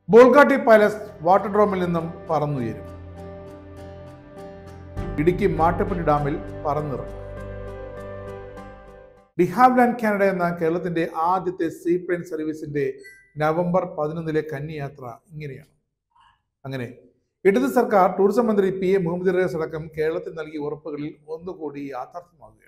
Bolgatty palace water ഡ്രോമിൽ നിന്നും പറന്നുയരും ഇടുക്കി മാട്ടുപ്പെട്ടി ഡാമിൽ പറന്നിറങ്ങും ഡിഹാബ്ലാൻഡ് Canada എന്ന കേരളത്തിന്റെ ആദ്യത്തെ സീപ്ലെയിൻ സർവീസിന്റെ നവംബർ പതിനൊന്നിലെ കന്നിയാത്ര ഇങ്ങനെയാണ് അങ്ങനെ ഇടത് സർക്കാർ ടൂറിസം മന്ത്രി പി എ മുഹമ്മദ് റിയാസ് അടക്കം കേരളത്തിൽ നൽകിയ ഉറപ്പുകളിൽ ഒന്നുകൂടി യാഥാർത്ഥ്യമാകുകയാണ്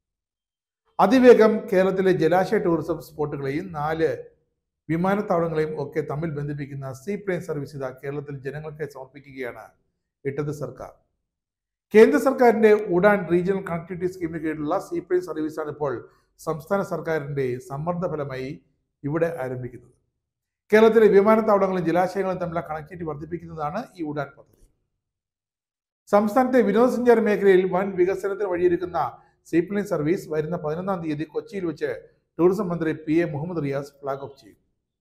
അതിവേഗം കേരളത്തിലെ ജലാശയ ടൂറിസം സ്പോട്ടുകളെയും നാല് വിമാനത്താവളങ്ങളെയും ഒക്കെ തമ്മിൽ ബന്ധിപ്പിക്കുന്ന സീപ്ലെയിൻ സർവീസ് ഇതാ കേരളത്തിൽ ജനങ്ങൾക്ക് സമർപ്പിക്കുകയാണ് ഇടത് സർക്കാർ കേന്ദ്ര സർക്കാരിന്റെ ഉഡാൻ റീജിയണൽ കണക്ടിവിറ്റി സ്കീമിന് കീഴിലുള്ള സീപ്ലെയിൻ സർവീസാണ് ഇപ്പോൾ സംസ്ഥാന സർക്കാരിന്റെ സമ്മർദ്ദ ഫലമായി ഇവിടെ ആരംഭിക്കുന്നത് കേരളത്തിലെ വിമാനത്താവളങ്ങളും ജലാശയങ്ങളും തമ്മിലുള്ള കണക്ടിവിറ്റി വർദ്ധിപ്പിക്കുന്നതാണ് ഈ ഉഡാൻ പദ്ധതി സംസ്ഥാനത്തെ വിനോദസഞ്ചാര മേഖലയിൽ വൻ വികസനത്തിന് വഴിയൊരുക്കുന്ന സീപ്ലെയിൻ സർവീസ് വരുന്ന പതിനൊന്നാം തീയതി കൊച്ചിയിൽ വെച്ച് ടൂറിസം മന്ത്രി P A Muhammad Riyas flag off ചെയ്യും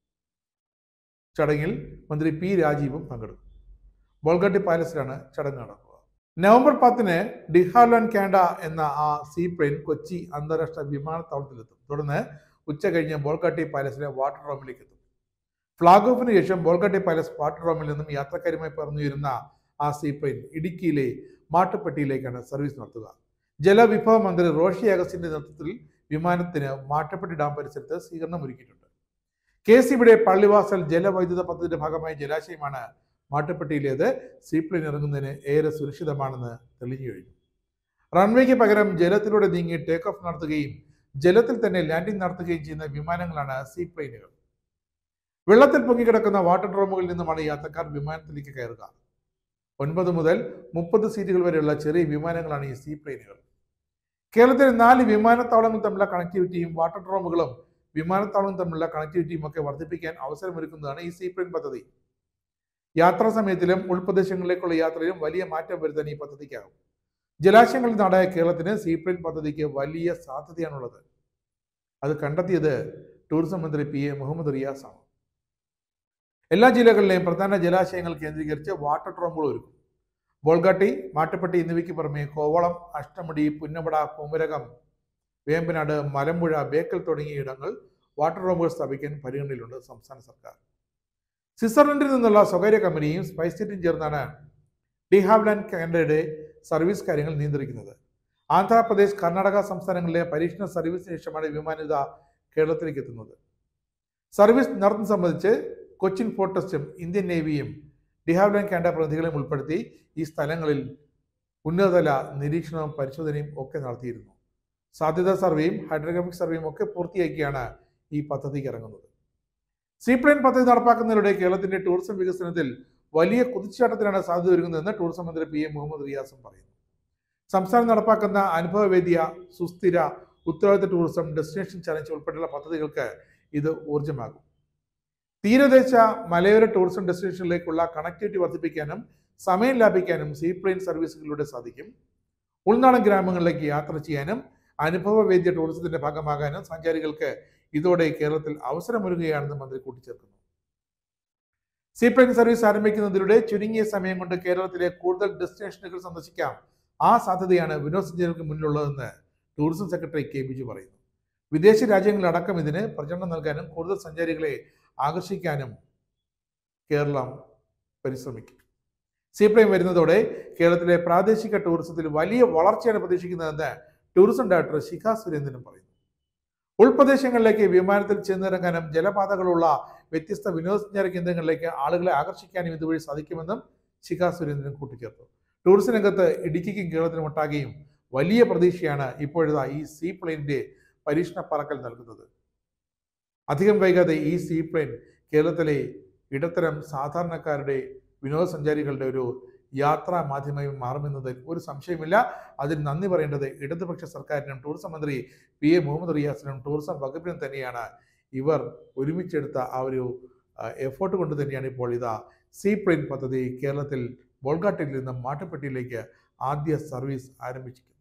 ചടങ്ങിൽ മന്ത്രി പി രാജീവും പങ്കെടുക്കും ബോൾഗട്ടി പാലസിലാണ് ചടങ്ങ് നടക്കുക നവംബർ പത്തിന് ഡിഹാർലാൻഡ് കാൻഡ എന്ന ആ സീപ്ലെയിൻ കൊച്ചി അന്താരാഷ്ട്ര വിമാനത്താവളത്തിലെത്തും തുടർന്ന് ഉച്ച കഴിഞ്ഞ് ബോൾഗട്ടി പാലസിലെ വാട്ടർ ഡ്രോമിലേക്ക് എത്തും ഫ്ലാഗ് ഓഫിന് ശേഷം ബോൾഗട്ടി പാലസ് വാട്ടർ ഡ്രോമിൽ നിന്നും യാത്രക്കാരുമായി പറന്നുയരുന്ന ആ സീപ്ലെയിൻ ഇടുക്കിയിലെ മാട്ടുപ്പെട്ടിയിലേക്കാണ് സർവീസ് നടത്തുക ജലവിഭവ മന്ത്രി റോഷി അഗസ്റ്റിന്റെ നേതൃത്വത്തിൽ വിമാനത്തിന് മാട്ടുപ്പെട്ടി ഡാം പരിസരത്ത് സ്വീകരണം ഒരുക്കിയിട്ടുണ്ട് കെ സി ബിയുടെ പള്ളിവാസൽ ജലവൈദ്യുത പദ്ധതിയുടെ ഭാഗമായ ജലാശയമാണ് മാട്ടുപ്പെട്ടിയിലേത് സീപ്ലെയിൻ ഇറങ്ങുന്നതിന് ഏറെ സുരക്ഷിതമാണെന്ന് തെളിഞ്ഞു കഴിഞ്ഞു റൺവേക്ക് പകരം ജലത്തിലൂടെ നീങ്ങി ടേക്ക് ഓഫ് നടത്തുകയും ജലത്തിൽ തന്നെ ലാൻഡിംഗ് നടത്തുകയും ചെയ്യുന്ന വിമാനങ്ങളാണ് സീപ്ലെയിനുകൾ വെള്ളത്തിൽ പൊങ്ങിക്കിടക്കുന്ന വാട്ടർ ഡ്രോമുകളിൽ നിന്നുമാണ് യാത്രക്കാർ വിമാനത്തിലേക്ക് കയറുക ഒൻപത് മുതൽ മുപ്പത് സീറ്റുകൾ വരെയുള്ള ചെറിയ വിമാനങ്ങളാണ് ഈ സീപ്ലെയിനുകൾ കേരളത്തിലെ നാല് വിമാനത്താവളങ്ങൾ തമ്മിലുള്ള കണക്ടിവിറ്റിയും വാട്ടർ ഡ്രോമുകളും വിമാനത്താവളം തമ്മിലുള്ള കണക്ടിവിറ്റിയും ഒക്കെ വർദ്ധിപ്പിക്കാൻ അവസരമൊരുക്കുന്നതാണ് ഈ സീപ്ലെയിൻ പദ്ധതി യാത്രാ സമയത്തിലും ഉൾപ്രദേശങ്ങളിലേക്കുള്ള യാത്രയിലും വലിയ മാറ്റം വരുത്താൻ ഈ പദ്ധതിക്കാകും ജലാശയങ്ങളിൽ നാടായ കേരളത്തിന് സീപ്ലെയിൻ പദ്ധതിക്ക് വലിയ സാധ്യതയാണുള്ളത് അത് കണ്ടെത്തിയത് ടൂറിസം മന്ത്രി പി എ മുഹമ്മദ് റിയാസ് ആണ് എല്ലാ ജില്ലകളിലെയും പ്രധാന ജലാശയങ്ങൾ കേന്ദ്രീകരിച്ച് വാട്ടർ ട്രോമുകൾ ഒരുക്കും ബോൾഗാട്ടി മാട്ടുപ്പെട്ടി എന്നിവയ്ക്ക് പുറമെ കോവളം അഷ്ടമുടി പുന്നമട കുമരകം വേമ്പനാട് മലമ്പുഴ ബേക്കൽ തുടങ്ങിയ ഇടങ്ങൾ വാട്ടർ ട്രോമുകൾ സ്ഥാപിക്കാൻ പരിഗണനയിലുണ്ട് സംസ്ഥാന സർക്കാർ സ്വിറ്റ്സർലൻഡിൽ നിന്നുള്ള സ്വകാര്യ കമ്പനിയും സ്പൈസ് ജെറ്റും ചേർന്നാണ് ഡിഹാബ്ലാൻഡ് കാനഡയുടെ സർവീസ് കാര്യങ്ങൾ നിയന്ത്രിക്കുന്നത് ആന്ധ്രാപ്രദേശ് കർണാടക സംസ്ഥാനങ്ങളിലെ പരീക്ഷണ സർവീസിന് ശേഷമാണ് വിമാനത കേരളത്തിലേക്ക് എത്തുന്നത് സർവീസ് നടത്തുന്ന സംബന്ധിച്ച് കൊച്ചിൻ ഫോർട്ടസ്റ്റും ഇന്ത്യൻ നേവിയും ഡിഹാബ്ലാൻഡ് കാനഡ പ്രതിനിധികളെയും ഉൾപ്പെടുത്തി ഈ സ്ഥലങ്ങളിൽ ഉന്നതതല നിരീക്ഷണവും പരിശോധനയും ഒക്കെ നടത്തിയിരുന്നു സാധ്യതാ സർവേയും ഹൈഡ്രോഗ്രാഫിക് സർവേയും ഒക്കെ പൂർത്തിയാക്കിയാണ് ഈ പദ്ധതിക്ക് ഇറങ്ങുന്നത് സീപ്ലെയിൻ പദ്ധതി നടപ്പാക്കുന്നതിലൂടെ കേരളത്തിന്റെ ടൂറിസം വികസനത്തിൽ വലിയ കുതിച്ചുചാട്ടത്തിനാണ് സാധ്യത ഒരുങ്ങുന്നതെന്ന് ടൂറിസം മന്ത്രി പി എ മുഹമ്മദ് റിയാസും പറയുന്നു സംസ്ഥാനം നടപ്പാക്കുന്ന അനുഭവവേദ്യ സുസ്ഥിര ഉത്തരവാദിത്ത ടൂറിസം ഡെസ്റ്റിനേഷൻ ചലഞ്ച് ഉൾപ്പെടെയുള്ള പദ്ധതികൾക്ക് ഇത് ഊർജ്ജമാകും തീരദേശ മലയോര ടൂറിസം ഡെസ്റ്റിനേഷനിലേക്കുള്ള കണക്ടിവിറ്റി വർദ്ധിപ്പിക്കാനും സമയം ലാഭിക്കാനും സീപ്ലെയിൻ സർവീസുകളിലൂടെ സാധിക്കും ഉൾനാടൻ ഗ്രാമങ്ങളിലേക്ക് യാത്ര ചെയ്യാനും അനുഭവവേദ്യ ടൂറിസത്തിന്റെ ഭാഗമാകാനും സഞ്ചാരികൾക്ക് ഇതോടെ കേരളത്തിൽ അവസരമൊരുങ്ങുകയാണെന്ന് മന്ത്രി കൂട്ടിച്ചേർക്കുന്നു സീപ്ലെയിൻ സർവീസ് ആരംഭിക്കുന്നതിലൂടെ ചുരുങ്ങിയ സമയം കൊണ്ട് കേരളത്തിലെ കൂടുതൽ ഡെസ്റ്റിനേഷനുകൾ സന്ദർശിക്കാം ആ സാധ്യതയാണ് വിനോദസഞ്ചാരികൾക്ക് മുന്നിലുള്ളതെന്ന് ടൂറിസം സെക്രട്ടറി കെ ബിജു പറയുന്നു വിദേശ രാജ്യങ്ങളിലടക്കം ഇതിന് പ്രചരണം നൽകാനും കൂടുതൽ സഞ്ചാരികളെ ആകർഷിക്കാനും കേരളം പരിശ്രമിക്കും സീപ്ലെയിൻ വരുന്നതോടെ കേരളത്തിലെ പ്രാദേശിക ടൂറിസത്തിൽ വലിയ വളർച്ചയാണ് പ്രതീക്ഷിക്കുന്നതെന്ന് ടൂറിസം ഡയറക്ടർ ശിഖ സുരേന്ദ്രൻ പറയുന്നു ഉൾപ്രദേശങ്ങളിലേക്ക് വിമാനത്തിൽ ചെന്നിറങ്ങാനും ജലപാതകളുള്ള വ്യത്യസ്ത വിനോദസഞ്ചാര കേന്ദ്രങ്ങളിലേക്ക് ആളുകളെ ആകർഷിക്കാനും ഇതുവഴി സാധിക്കുമെന്നും ശിഖ സുരേന്ദ്രൻ കൂട്ടിച്ചേർത്തു ടൂറിസം രംഗത്ത് ഇടുക്കിക്കും കേരളത്തിനും ഒട്ടാകെയും വലിയ പ്രതീക്ഷയാണ് ഇപ്പോഴത്തെ ഈ സീ പ്ലെയിനിന്റെ പരീക്ഷണ പറക്കൽ നൽകുന്നത് അധികം വൈകാതെ ഈ സീ പ്ലെയിൻ കേരളത്തിലെ ഇടത്തരം സാധാരണക്കാരുടെ വിനോദസഞ്ചാരികളുടെ ഒരു യാത്രാ മാധ്യമമായി മാറുമെന്നതിൽ ഒരു സംശയമില്ല അതിന് നന്ദി പറയേണ്ടത് ഇടതുപക്ഷ സർക്കാരിനും ടൂറിസം മന്ത്രി പി എ മുഹമ്മദ് റിയാസിനും ടൂറിസം വകുപ്പിനും തന്നെയാണ് ഇവർ ഒരുമിച്ചെടുത്ത ആ ഒരു എഫേർട്ട് കൊണ്ട് തന്നെയാണ് ഇപ്പോൾ ഇതാ സീ പ്ലെയിൻ പദ്ധതി കേരളത്തിൽ ബോൾഗാട്ടിൽ നിന്നും മാട്ടുപ്പെട്ടിയിലേക്ക് ആദ്യ സർവീസ് ആരംഭിച്ചിരിക്കുന്നത്